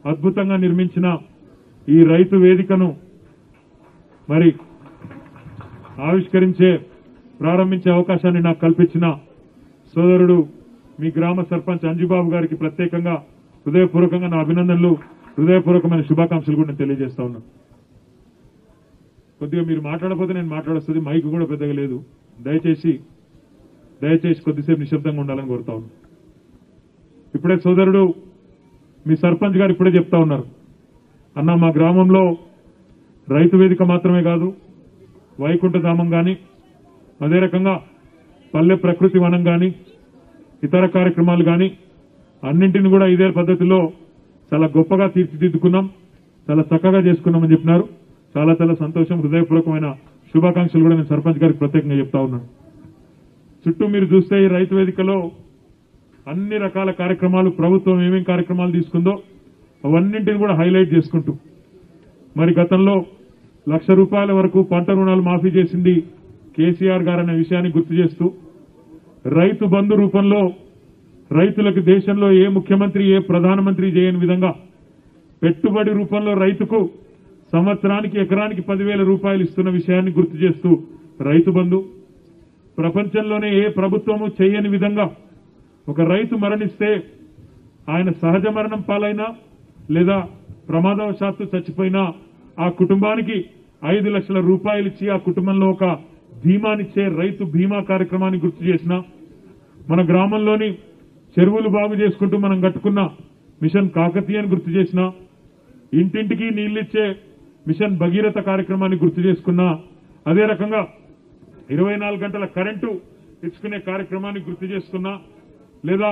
అద్భుతంగా నిర్మించిన ఈ రైతు వేదికను మరి ఆవిష్కరించే ప్రారంభించే అవకాశాన్ని నాకు కల్పించిన సోదరుడు మీ గ్రామ సర్పంచ్ అంజుబాబు గారికి ప్రత్యేకంగా హృదయపూర్వకంగా నా అభినందనలు హృదయపూర్వకమైన శుభాకాంక్షలు కూడా నేను తెలియజేస్తా ఉన్నాను కొద్దిగా మీరు మాట్లాడకపోతే నేను మాట్లాడొస్తుంది మైక్ కూడా పెద్దగా లేదు దయచేసి దయచేసి కొద్దిసేపు నిశ్శబ్దంగా ఉండాలని కోరుతా ఉన్నాను ఇప్పుడే సోదరుడు మీ సర్పంచ్ గారు ఇప్పుడే చెప్తా ఉన్నారు అన్న మా గ్రామంలో రైతు వేదిక మాత్రమే కాదు వైకుంఠధామం కానీ అదే రకంగా పల్లె ప్రకృతి వనం కానీ ఇతర కార్యక్రమాలు కానీ అన్నింటిని కూడా ఇదే పద్ధతిలో చాలా గొప్పగా తీర్చిదిద్దుకున్నాం చాలా చక్కగా చేసుకున్నామని చెప్పినారు చాలా చాలా సంతోషం హృదయపూర్వకమైన శుభాకాంక్షలు కూడా నేను సర్పంచ్ గారికి ప్రత్యేకంగా చెప్తా ఉన్నాను చుట్టూ మీరు చూస్తే ఈ రైతు వేదికలో అన్ని రకాల కార్యక్రమాలు ప్రభుత్వం ఏమేం కార్యక్రమాలు తీసుకుందో అవన్నింటిని కూడా హైలైట్ చేసుకుంటూ మరి గతంలో లక్ష రూపాయల వరకు పంట రుణాలు మాఫీ చేసింది కేసీఆర్ గారు అనే విషయాన్ని గుర్తు చేస్తూ రైతు బంధు రూపంలో రైతులకు దేశంలో ఏ ముఖ్యమంత్రి ఏ ప్రధానమంత్రి చేయని విధంగా పెట్టుబడి రూపంలో రైతుకు సంవత్సరానికి ఎకరానికి పదివేల రూపాయలు ఇస్తున్న విషయాన్ని గుర్తు చేస్తూ రైతు బంధు ప్రపంచంలోనే ఏ ప్రభుత్వము చేయని విధంగా ఒక రైతు మరణిస్తే ఆయన సహజ మరణం పాలైనా లేదా ప్రమాదవశాత్తు చచ్చిపోయినా ఆ కుటుంబానికి ఐదు లక్షల రూపాయలు ఇచ్చి ఆ కుటుంబంలో ఒక ధీమానిచ్చే రైతు బీమా కార్యక్రమాన్ని గుర్తు చేసిన మన గ్రామంలోని చెరువులు బాగు చేసుకుంటూ మనం కట్టుకున్న మిషన్ కాకతీయని గుర్తు చేసిన ఇంటింటికి నీళ్లిచ్చే మిషన్ భగీరథ కార్యక్రమాన్ని గుర్తు చేసుకున్నా అదే రకంగా ఇరవై నాలుగు గంటల కరెంటు ఇచ్చుకునే కార్యక్రమాన్ని గుర్తు చేసుకున్నా లేదా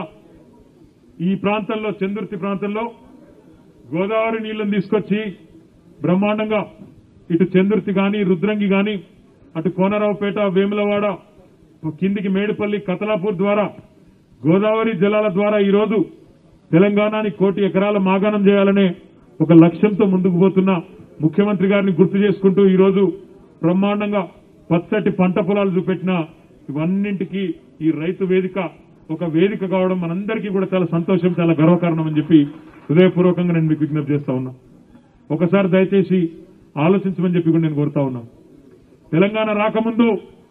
ఈ ప్రాంతంలో చందుర్తి ప్రాంతంలో గోదావరి నీళ్లను తీసుకొచ్చి బ్రహ్మాండంగా ఇటు చందుర్తి గాని రుద్రంగి గాని అటు కోనరావుపేట వేములవాడ కిందికి మేడిపల్లి కతలాపూర్ ద్వారా గోదావరి జలాల ద్వారా ఈరోజు తెలంగాణని కోటి ఎకరాల మాగాణం చేయాలనే ఒక లక్ష్యంతో ముందుకు పోతున్న ముఖ్యమంత్రి గారిని గుర్తు చేసుకుంటూ ఈరోజు బ్రహ్మాండంగా పచ్చటి పంట పొలాలు చూపెట్టిన ఇవన్నింటికి ఈ రైతు వేదిక ఒక వేదిక కావడం మనందరికీ కూడా చాలా సంతోషం చాలా గర్వకారణం అని చెప్పి హృదయపూర్వకంగా నేను మీకు విజ్ఞప్తి చేస్తా ఉన్నా ఒకసారి దయచేసి ఆలోచించమని చెప్పి కూడా నేను కోరుతా ఉన్నా తెలంగాణ రాకముందు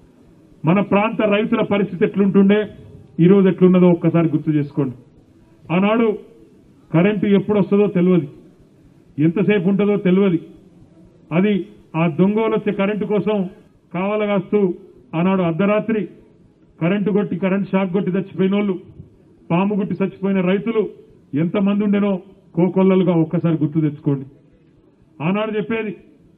మన ప్రాంత రైతుల పరిస్థితి ఎట్లుంటుండే ఈ రోజు ఎట్లున్నదో ఒక్కసారి గుర్తు చేసుకోండి ఆనాడు కరెంటు ఎప్పుడు వస్తుందో తెలియదు ఎంతసేపు ఉంటుందో తెలియదు అది ఆ దొంగలు వచ్చే కరెంటు కోసం కావలగాస్తూ ఆనాడు అర్ధరాత్రి కరెంటు కొట్టి కరెంట్ షాక్ కొట్టి చచ్చిపోయిన వాళ్ళు పాము గుట్టి చచ్చిపోయిన రైతులు ఎంతమంది ఉండేనో కోకొల్లలుగా ఒక్కసారి గుర్తు తెచ్చుకోండి ఆనాడు చెప్పేది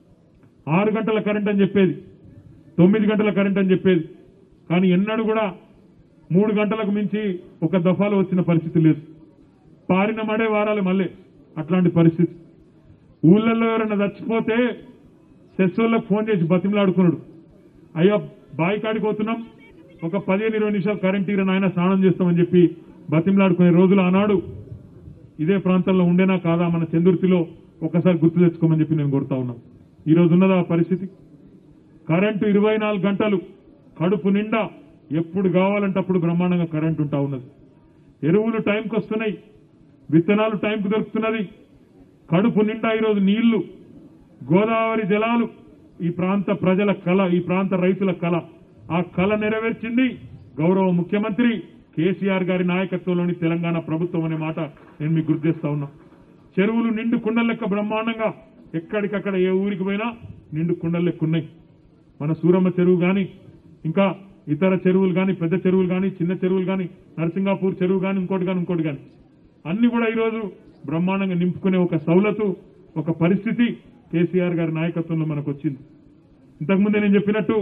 ఆరు గంటల కరెంట్ అని చెప్పేది తొమ్మిది గంటల కరెంట్ అని చెప్పేది కానీ ఎన్నడూ కూడా మూడు గంటలకు మించి ఒక దఫాలో వచ్చిన పరిస్థితి లేదు పారిన మడే వారాలి మళ్ళీ అట్లాంటి పరిస్థితి ఊళ్ళల్లో ఎవరైనా చచ్చిపోతే సెస్సులకు ఫోన్ చేసి బతిమలాడుకున్నాడు అయ్యా బావి కాడికి పోతున్నాం ఒక పదిహేను ఇరవై నిమిషాలు కరెంట్ ఇరవై నాయన స్నానం చేస్తామని చెప్పి బతిమలాడుకునే రోజులు ఆనాడు ఇదే ప్రాంతంలో ఉండేనా కాదా మన చందుర్తిలో ఒకసారి గుర్తు తెచ్చుకోమని చెప్పి నేను కొడతా ఉన్నాం ఈ రోజు ఉన్నదా ఆ పరిస్థితి కరెంటు ఇరవై నాలుగు గంటలు కడుపు నిండా ఎప్పుడు కావాలంటే అప్పుడు బ్రహ్మాండంగా కరెంట్ ఉంటా ఉన్నది ఎరువులు టైంకి వస్తున్నాయి విత్తనాలు టైంకి దొరుకుతున్నది కడుపు నిండా ఈరోజు నీళ్లు గోదావరి జలాలు ఈ ప్రాంత ప్రజల కళ ఈ ప్రాంత రైతుల కళ ఆ కళ నెరవేర్చింది గౌరవ ముఖ్యమంత్రి కేసీఆర్ గారి నాయకత్వంలోని తెలంగాణ ప్రభుత్వం అనే మాట నేను మీకు గుర్తు చేస్తా ఉన్నా చెరువులు నిండు కుండల లెక్క బ్రహ్మాండంగా ఎక్కడికక్కడ ఏ ఊరికి పోయినా నిండు కుండల లెక్క ఉన్నాయి మన సూరమ్మ చెరువు గాని ఇంకా ఇతర చెరువులు గాని పెద్ద చెరువులు గాని చిన్న చెరువులు గాని నరసింగాపూర్ చెరువు గాని ఇంకోటి గాని ఇంకోటి గాని అన్ని కూడా ఈరోజు బ్రహ్మాండంగా నింపుకునే ఒక సౌలతు ఒక పరిస్థితి కేసీఆర్ గారి నాయకత్వంలో మనకు వచ్చింది ఇంతకుముందే నేను చెప్పినట్టు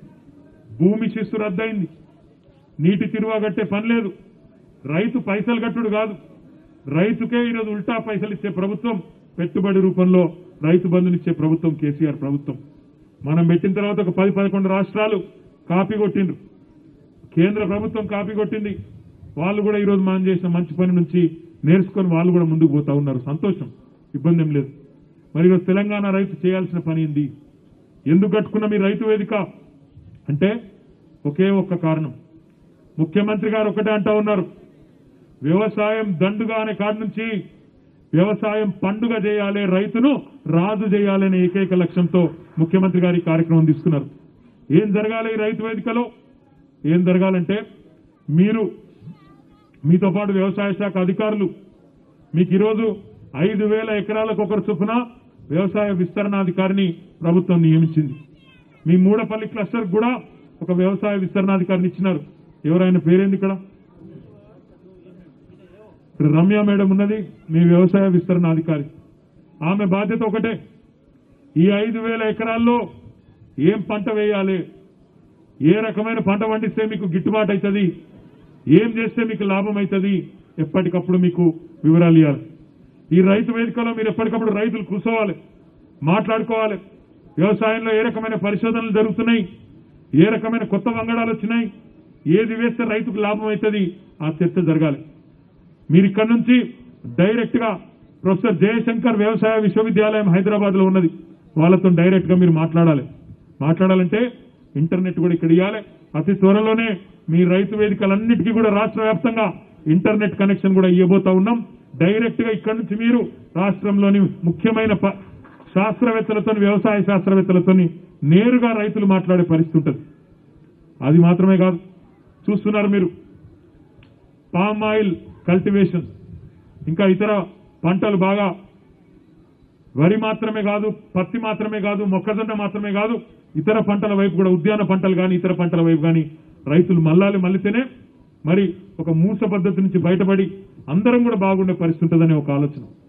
భూమి శిస్తు రద్దయింది నీటి తిరువా కట్టే పని లేదు రైతు పైసలు కట్టుడు కాదు రైతుకే ఈరోజు ఉల్టా పైసలు ఇచ్చే ప్రభుత్వం పెట్టుబడి రూపంలో రైతు బంధునిచ్చే ప్రభుత్వం కేసీఆర్ ప్రభుత్వం మనం పెట్టిన తర్వాత ఒక పది పదకొండు రాష్ట్రాలు కాపీ కొట్టిండ్రు కేంద్ర ప్రభుత్వం కాపీ కొట్టింది వాళ్ళు కూడా ఈరోజు మనం చేసిన మంచి పని నుంచి నేర్చుకొని వాళ్ళు కూడా ముందుకు పోతా ఉన్నారు సంతోషం ఇబ్బంది ఏం లేదు మరి ఈరోజు తెలంగాణ రైతు చేయాల్సిన పని ఏంది ఎందుకు కట్టుకున్న మీ రైతు వేదిక అంటే ఒకే ఒక్క కారణం ముఖ్యమంత్రి గారు ఒకటే అంటా ఉన్నారు వ్యవసాయం దండుగా అనే కాడి నుంచి వ్యవసాయం పండుగ చేయాలి రైతును రాజు చేయాలనే ఏకైక లక్ష్యంతో ముఖ్యమంత్రి గారి ఈ కార్యక్రమం తీసుకున్నారు ఏం జరగాలి ఈ రైతు వేదికలో ఏం జరగాలంటే మీరు మీతో పాటు వ్యవసాయ శాఖ అధికారులు మీకు ఈరోజు ఐదు వేల ఎకరాలకు ఒకరు చొప్పున వ్యవసాయ విస్తరణాధికారిని ప్రభుత్వం నియమించింది మీ మూడపల్లి క్లస్టర్ కూడా ఒక వ్యవసాయ విస్తరణాధికారిని ఇచ్చినారు ఎవరైనా పేరేంది ఇక్కడ ఇక్కడ రమ్య మేడం ఉన్నది మీ వ్యవసాయ విస్తరణాధికారి ఆమె బాధ్యత ఒకటే ఈ ఐదు వేల ఎకరాల్లో ఏం పంట వేయాలి ఏ రకమైన పంట పండిస్తే మీకు గిట్టుబాటు అవుతుంది ఏం చేస్తే మీకు లాభం అవుతుంది ఎప్పటికప్పుడు మీకు వివరాలు ఇవ్వాలి ఈ రైతు వేదికలో మీరు ఎప్పటికప్పుడు రైతులు కూర్చోవాలి మాట్లాడుకోవాలి వ్యవసాయంలో ఏ రకమైన పరిశోధనలు జరుగుతున్నాయి ఏ రకమైన కొత్త వంగడాలు వచ్చినాయి ఏది వేస్తే రైతుకు లాభం అవుతుంది ఆ చర్చ జరగాలి మీరు ఇక్కడ నుంచి డైరెక్ట్ గా ప్రొఫెసర్ జయశంకర్ వ్యవసాయ విశ్వవిద్యాలయం హైదరాబాద్ లో ఉన్నది వాళ్ళతో డైరెక్ట్ గా మీరు మాట్లాడాలి మాట్లాడాలంటే ఇంటర్నెట్ కూడా ఇక్కడ ఇవ్వాలి అతి త్వరలోనే మీ రైతు వేదికలన్నిటికీ కూడా రాష్ట్ర వ్యాప్తంగా ఇంటర్నెట్ కనెక్షన్ కూడా ఇవ్వబోతా ఉన్నాం డైరెక్ట్ గా ఇక్కడ నుంచి మీరు రాష్ట్రంలోని ముఖ్యమైన ప- శాస్త్రవేత్తలతో వ్యవసాయ శాస్త్రవేత్తలతో నేరుగా రైతులు మాట్లాడే పరిస్థితి ఉంటుంది అది మాత్రమే కాదు చూస్తున్నారు మీరు పామ్ ఆయిల్ కల్టివేషన్ ఇంకా ఇతర పంటలు బాగా వరి మాత్రమే కాదు పత్తి మాత్రమే కాదు మొక్కజొన్న మాత్రమే కాదు ఇతర పంటల వైపు కూడా ఉద్యాన పంటలు కానీ ఇతర పంటల వైపు కానీ రైతులు మల్లాలి మల్లితేనే మరి ఒక మూస పద్ధతి నుంచి బయటపడి అందరం కూడా బాగుండే పరిస్థితి ఉంటుందనే ఒక ఆలోచన